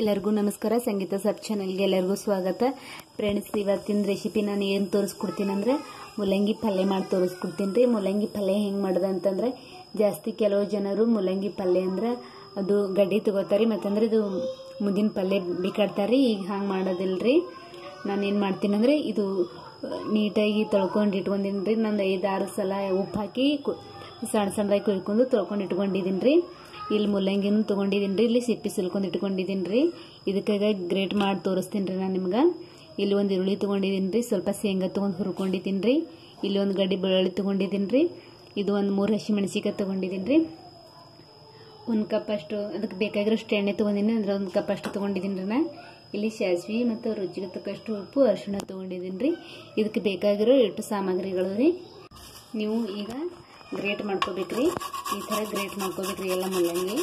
ಎಲ್ಲರಿಗೂ ನಮಸ್ಕಾರ ಸಂಗೀತ ಸಬ್ ಚಾನಲ್ಗೆ ಎಲ್ಲರಿಗೂ ಸ್ವಾಗತ ಫ್ರೆಂಡ್ಸ್ ಇವತ್ತಿನ ರೆಸಿಪಿ ನಾನು ಏನು ತೋರಿಸ್ಕೊಡ್ತೀನಿ ಅಂದ್ರೆ ಮುಲ್ಲಂಗಿ ಪಲ್ಯ ಮಾಡಿ ತೋರಿಸ್ಕೊಡ್ತೀನಿ ರೀ ಮುಲ್ಲಂಗಿ ಪಲ್ಯ ಹೆಂಗೆ ಮಾಡೋದು ಅಂತಂದ್ರೆ ಜಾಸ್ತಿ ಕೆಲವು ಜನರು ಮುಲ್ಲಂಗಿ ಪಲ್ಯ ಅಂದ್ರೆ ಅದು ಗಡ್ಡಿ ತಗೋತಾರೆ ಮತ್ತಂದ್ರೆ ಇದು ಮುದ್ದಿನ ಪಲ್ಯ ಬೇಕಾಡ್ತಾರೆ ಈಗ ಹಂಗೆ ಮಾಡೋದಿಲ್ರಿ ನಾನು ಏನು ಮಾಡ್ತೀನಿ ಅಂದ್ರೆ ಇದು ನೀಟಾಗಿ ತೊಳ್ಕೊಂಡು ಇಟ್ಕೊಂಡಿನಿ ರೀ ನಂದು ಐದು ಆರು ಸಲ ಉಪ್ಪು ಹಾಕಿ ಕು- ಸಣ್ಣ ಸಣ್ಣದಾಗಿ ಕುಯ್ಕೊಂಡು ತೊಳ್ಕೊಂಡು ಇಟ್ಕೊಂಡಿದ್ದೀನಿ ರೀ ಇಲ್ಲಿ ಮುಲ್ಲಂಗಿನೂ ತೊಗೊಂಡಿದ್ದೀನಿ ರೀ ಇಲ್ಲಿ ಸಿಪ್ಪಿ ಸುಲ್ಕೊಂಡು ಇಟ್ಕೊಂಡಿದ್ದೀನಿ ರೀ ಇದಕ್ಕಾಗ ಗ್ರೇಟ್ ಮಾಡಿ ತೋರಿಸ್ತೀನಿ ರೀ ನಾನು ನಿಮ್ಗೆ ಇಲ್ಲಿ ಒಂದು ಈರುಳ್ಳಿ ತೊಗೊಂಡಿದ್ದೀನಿ ರೀ ಸ್ವಲ್ಪ ಶೇಂಗಾ ತೊಗೊಂಡು ಹುರ್ಕೊಂಡಿದ್ದೀನಿ ರೀ ಇಲ್ಲಿ ಒಂದು ಗಡ್ಡಿ ಬೆಳ್ಳುಳ್ಳಿ ತೊಗೊಂಡಿದ್ದೀನಿ ರೀ ಇದು ಒಂದು ಮೂರು ಹಸಿ ಮೆಣಸಿಕಾಯಿ ತೊಗೊಂಡಿದ್ದೀನಿ ರೀ ಒಂದು ಕಪ್ ಅಷ್ಟು ಅದಕ್ಕೆ ಬೇಕಾಗಿರೋಷ್ಟು ಎಣ್ಣೆ ತೊಗೊಂಡಿನಿ ಅಂದ್ರೆ ಒಂದು ಕಪ್ ಅಷ್ಟು ತೊಗೊಂಡಿದ್ದೀನಿ ರೀ ನಾ ಇಲ್ಲಿ ಸಾಸಿವೆ ಮತ್ತು ರುಚಿಗೆ ತಕ್ಕಷ್ಟು ಉಪ್ಪು ಅರಿಶಿಣ ತೊಗೊಂಡಿದ್ದೀನಿ ರೀ ಇದಕ್ಕೆ ಬೇಕಾಗಿರೋ ಎಷ್ಟು ಸಾಮಗ್ರಿಗಳು ರೀ ನೀವು ಈಗ ಗ್ರೇಟ್ ಮಾಡ್ಕೋಬೇಕ್ರಿ ಈ ಥರ ಗ್ರೇಟ್ ಮಾಡ್ಕೋಬೇಕ್ರಿ ಎಲ್ಲ ಮುಲ್ಲಂಗಿ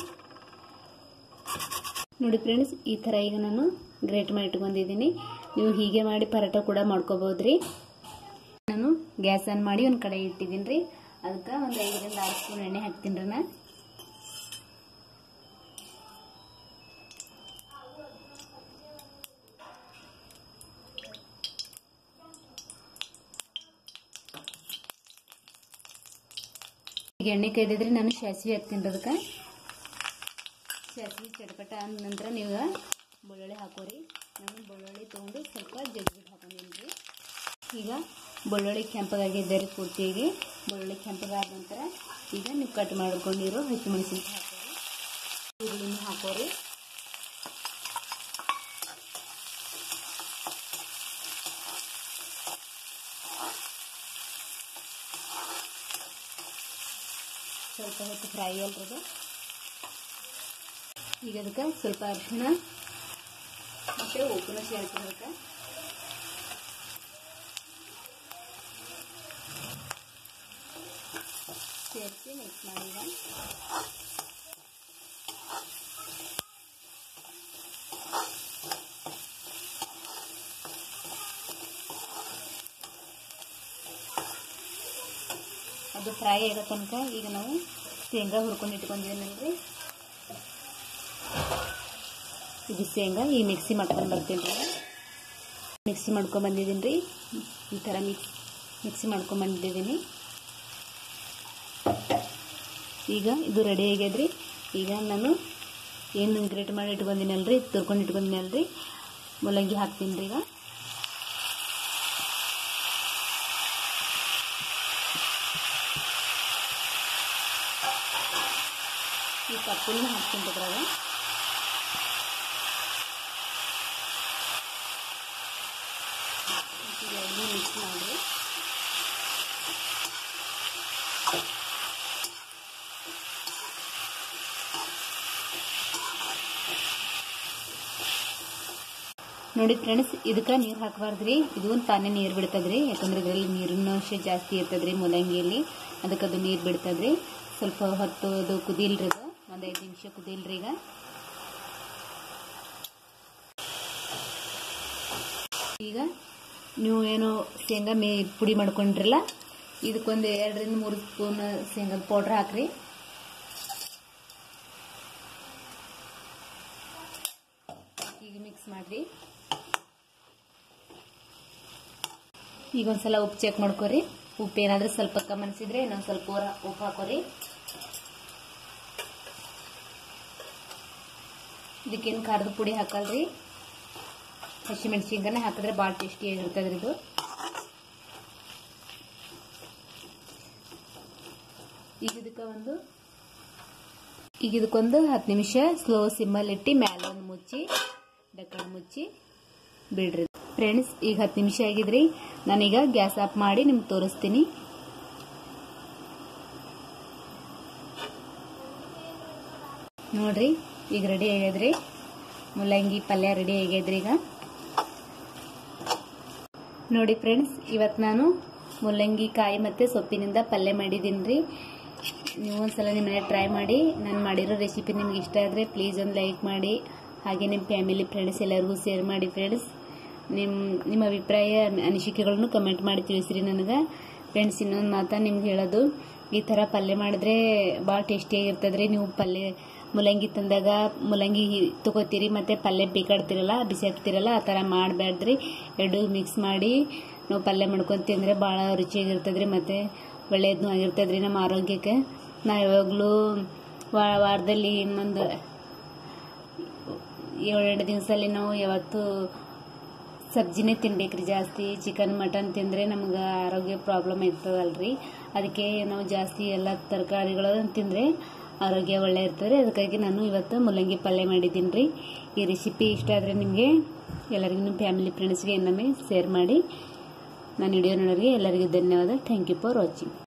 ನೋಡಿ ಫ್ರೆಂಡ್ಸ್ ಈ ಥರ ಈಗ ನಾನು ಗ್ರೇಟ್ ಮಾಡಿ ಇಟ್ಕೊಂಡಿದ್ದೀನಿ ನೀವು ಹೀಗೆ ಮಾಡಿ ಪರೋಟ ಕೂಡ ಮಾಡ್ಕೋಬಹುದ್ರಿ ನಾನು ಗ್ಯಾಸ್ ಆನ್ ಮಾಡಿ ಒಂದು ಕಡೆ ಇಟ್ಟಿದ್ದೀನಿ ರೀ ಅದಕ್ಕೆ ಒಂದು ಐದರಿಂದ ಆರು ಸ್ಪೂನ್ ಎಣ್ಣೆ ಹಾಕ್ತೀನಿ ರೀ ನಾ ಈಗ ಎಣ್ಣೆ ಕೈದಿದ್ರೆ ನಾನು ಸಾಸಿವೆ ಹಾಕ್ತೀನಿ ರೀ ಅದಕ್ಕೆ ಸಾಸಿವೆ ಚಟಪಟ ಅಂದ ನಂತರ ನೀವು ಬೆಳ್ಳುಳ್ಳಿ ಹಾಕೋರಿ ನಾನು ಬೆಳ್ಳುಳ್ಳಿ ತೊಗೊಂಡು ಸ್ವಲ್ಪ ಜಜ್ಬಿಟ್ಟು ಹಾಕೊಂಡಿನಿ ರೀ ಈಗ ಬೆಳ್ಳುಳ್ಳಿ ಕೆಂಪಗಾಗಿದ್ದೆ ರೀ ಪೂರ್ತಿಯಾಗಿ ಬೆಳ್ಳುಳ್ಳಿ ಕೆಂಪಗಾದ ನಂತರ ಈಗ ನೀವು ಕಟ್ ಮಾಡ್ಕೊಂಡಿರೋ ಹಸಿಮೆಣಸಿನ್ಕಾಯಿ ಹಾಕೋರಿ ಈರುಳ್ಳಿನೂ ಹಾಕೋರಿ ಸ್ವಲ್ಪ ಹೊತ್ತು ಫ್ರೈ ಅಲ್ರದು ಈಗ ಅದಕ್ಕೆ ಸ್ವಲ್ಪ ಅರಿಶಿಣ ಮತ್ತು ಉಪ್ಪನ್ನ ಸೇರ್ಕೋಬೇಕು ಸೇರಿಸಿ ಮಿಕ್ಸ್ ಮಾಡಿ ಈಗ ಅದು ಫ್ರೈ ಆಗೋ ತನಕ ಈಗ ನಾವು ಶೇಂಗಾ ಹುರ್ಕೊಂಡು ಇಟ್ಕೊಂಡಿದ್ದೀನಲ್ರಿ ಇದು ಶೇಂಗಾ ಈ ಮಿಕ್ಸಿ ಮಾಡ್ಕೊಂಡು ಬರ್ತೀನಿ ರೀ ಮಿಕ್ಸಿ ಮಾಡ್ಕೊಂಡು ಬಂದಿದ್ದೀನಿ ರೀ ಈ ಥರ ಮಿಕ್ಸ್ ಮಿಕ್ಸಿ ಮಾಡ್ಕೊಂಡು ಬಂದಿದ್ದೀನಿ ಈಗ ಇದು ರೆಡಿ ಆಗ್ಯದ್ರಿ ಈಗ ನಾನು ಏನು ಗ್ರೇಟ್ ಮಾಡಿ ಇಟ್ಕೊಂಡಿನಲ್ರಿ ತುರ್ಕೊಂಡು ಇಟ್ಕೊಂಡಿನಲ್ರಿ ಮುಲ್ಲಂಗಿ ಹಾಕ್ತೀನಿ ರೀ ಈಗ ಈ ಪಪ್ಪುಲ್ನ ಹಾಕ್ತೀನಿ ಅದ್ರಾಗ ಎಣ್ಣೆ ಮಿಕ್ಸ್ ಮಾಡಿ ನೋಡಿ ಫ್ರೆಂಡ್ಸ್ ಇದಕ್ಕೆ ನೀರು ಹಾಕಬಾರ್ದ್ರಿ ಇದು ಒಂದು ತಾನೇ ನೀರು ಬಿಡ್ತದ್ರಿ ಯಾಕಂದ್ರೆ ಇದರಲ್ಲಿ ನೀರಿನ ಅಂಶ ಜಾಸ್ತಿ ಇರ್ತದ್ರಿ ಮುಲ್ಲಂಗಿಯಲ್ಲಿ ಅದಕ್ಕೆ ಅದು ನೀರು ಬಿಡ್ತದ್ರಿ ಸ್ವಲ್ಪ ಹೊತ್ತು ಅದು ಕುದಿಲ್ರಿ ಅದು ಒಂದು ಐದು ನಿಮಿಷ ಕುದಿಲ್ರಿ ಈಗ ಈಗ ನೀವು ಏನು ಶೇಂಗಾ ಮೇ ಪುಡಿ ಮಾಡ್ಕೊಂಡ್ರಲ್ಲ ಇದಕ್ಕೊಂದು ಎರಡರಿಂದ ಮೂರು ಸ್ಪೂನ್ ಶೇಂಗಾದ ಪೌಡ್ರ್ ಹಾಕ್ರಿ ಈಗ ಮಿಕ್ಸ್ ಮಾಡ್ರಿ ಈಗ ಒಂದ್ಸಲ ಉಪ್ಪು ಚೆಕ್ ಮಾಡ್ಕೊರಿ ಉಪ್ಪು ಏನಾದ್ರೂ ಸ್ವಲ್ಪ ಕಮ್ಮಿ ಅನ್ಸಿದ್ರೆ ಇನ್ನೊಂದು ಸ್ವಲ್ಪ ಊರ- ಉಪ್ಪು ಹಾಕೋರಿ ಇದಕ್ಕೇನು ಖಾರದ ಪುಡಿ ಹಾಕಲ್ರಿ ಹಸಿಮೆಣಸಿನ್ಕಾಯಿ ಹಾಕಿದ್ರೆ ಭಾಳ ಟೇಸ್ಟಿಯಾಗಿರ್ತದ್ರಿ ಇದು ಈಗ ಇದಕ್ಕೆ ಒಂದು ಈಗ ಇದಕ್ಕೊಂದು ಹತ್ತು ನಿಮಿಷ ಸ್ಲೋ ಸಿಮ್ಮಲ್ಲಿ ಇಟ್ಟು ಮ್ಯಾಲೆ ಒಂದು ಮುಚ್ಚಿ ಡಕ್ಕಣ ಮುಚ್ಚಿ ಬಿಡ್ರಿ ಫ್ರೆಂಡ್ಸ್ ಈಗ ಹತ್ತು ನಿಮಿಷ ಆಗಿದ್ರಿ ನಾನೀಗ ಗ್ಯಾಸ್ ಆಫ್ ಮಾಡಿ ನಿಮ್ಗೆ ತೋರಿಸ್ತೀನಿ ನೋಡ್ರಿ ಈಗ ರೆಡಿ ಆಗ್ಯದ್ರಿ ಮುಲ್ಲಂಗಿ ಪಲ್ಯ ರೆಡಿ ಆಗ್ಯದ್ರಿ ಈಗ ನೋಡಿ ಫ್ರೆಂಡ್ಸ್ ಇವತ್ತು ನಾನು ಮುಲ್ಲಂಗಿ ಕಾಯಿ ಮತ್ತು ಸೊಪ್ಪಿನಿಂದ ಪಲ್ಯ ಮಾಡಿದ್ದೀನಿ ರೀ ನೀವು ಒಂದ್ಸಲ ನಿಮ್ಮ ಮನೆ ಟ್ರೈ ಮಾಡಿ ನಾನು ಮಾಡಿರೋ ರೆಸಿಪಿ ನಿಮ್ಗೆ ಇಷ್ಟ ಆದರೆ ಪ್ಲೀಸ್ ಒಂದು ಲೈಕ್ ಮಾಡಿ ಹಾಗೆ ನಿಮ್ಮ ಫ್ಯಾಮಿಲಿ ಫ್ರೆಂಡ್ಸ್ ಎಲ್ಲರಿಗೂ ಶೇರ್ ಮಾಡಿ ಫ್ರೆಂಡ್ಸ್ ನಿಮ್ಮ ನಿಮ್ಮ ಅಭಿಪ್ರಾಯ ಅನಿಸಿಕೆಗಳನ್ನು ಕಮೆಂಟ್ ಮಾಡಿ ತಿಳಿಸ್ರಿ ನನಗೆ ಫ್ರೆಂಡ್ಸ್ ಇನ್ನೊಂದು ಮಾತಾ ನಿಮ್ಗೆ ಹೇಳೋದು ಈ ಥರ ಪಲ್ಯ ಮಾಡಿದ್ರೆ ಭಾಳ ಟೇಸ್ಟಿಯಾಗಿರ್ತದ್ರಿ ನೀವು ಪಲ್ಯ ಮುಲ್ಲಂಗಿ ತಂದಾಗ ಮುಲ್ಲಂಗಿ ತಗೋತೀರಿ ಮತ್ತು ಪಲ್ಯ ಬೇಕಾಡ್ತಿರಲ್ಲ ಬಿಸಿ ಹಾಕ್ತಿರಲ್ಲ ಆ ಥರ ಮಾಡಬೇಡ್ರಿ ಎರಡು ಮಿಕ್ಸ್ ಮಾಡಿ ನಾವು ಪಲ್ಯ ಮಾಡ್ಕೊಂಡು ತಿಂದರೆ ಭಾಳ ರುಚಿಯಾಗಿರ್ತದೆ ರೀ ಮತ್ತು ಒಳ್ಳೆಯದು ಆಗಿರ್ತದೆ ರೀ ನಮ್ಮ ಆರೋಗ್ಯಕ್ಕೆ ನಾವು ಯಾವಾಗಲೂ ವಾರದಲ್ಲಿ ಇನ್ನೊಂದು ಏಳೆರಡು ದಿವಸದಲ್ಲಿ ನಾವು ಯಾವತ್ತೂ ಸಬ್ಜಿನೇ ತಿನ್ಬೇಕ್ರಿ ಜಾಸ್ತಿ ಚಿಕನ್ ಮಟನ್ ತಿಂದರೆ ನಮ್ಗೆ ಆರೋಗ್ಯ ಪ್ರಾಬ್ಲಮ್ ಇರ್ತದಲ್ರಿ ಅದಕ್ಕೆ ನಾವು ಜಾಸ್ತಿ ಎಲ್ಲ ತರಕಾರಿಗಳನ್ನು ತಿಂದರೆ ಆರೋಗ್ಯ ಒಳ್ಳೆ ಇರ್ತದೆ ಅದಕ್ಕಾಗಿ ನಾನು ಇವತ್ತು ಮುಲ್ಲಂಗಿ ಪಲ್ಯ ಮಾಡಿದ್ದೀನಿ ರೀ ಈ ರೆಸಿಪಿ ಇಷ್ಟ ಆದರೆ ನಿಮಗೆ ಎಲ್ಲರಿಗೂ ನಿಮ್ಮ ಫ್ಯಾಮಿಲಿ ಫ್ರೆಂಡ್ಸ್ಗೆ ಇನ್ನೊಮ್ಮೆ ಶೇರ್ ಮಾಡಿ ನಾನು ವಿಡಿಯೋ ನೋಡೋರಿಗೆ ಎಲ್ಲರಿಗೂ ಧನ್ಯವಾದ ಥ್ಯಾಂಕ್ ಯು ಫಾರ್ ವಾಚಿಂಗ್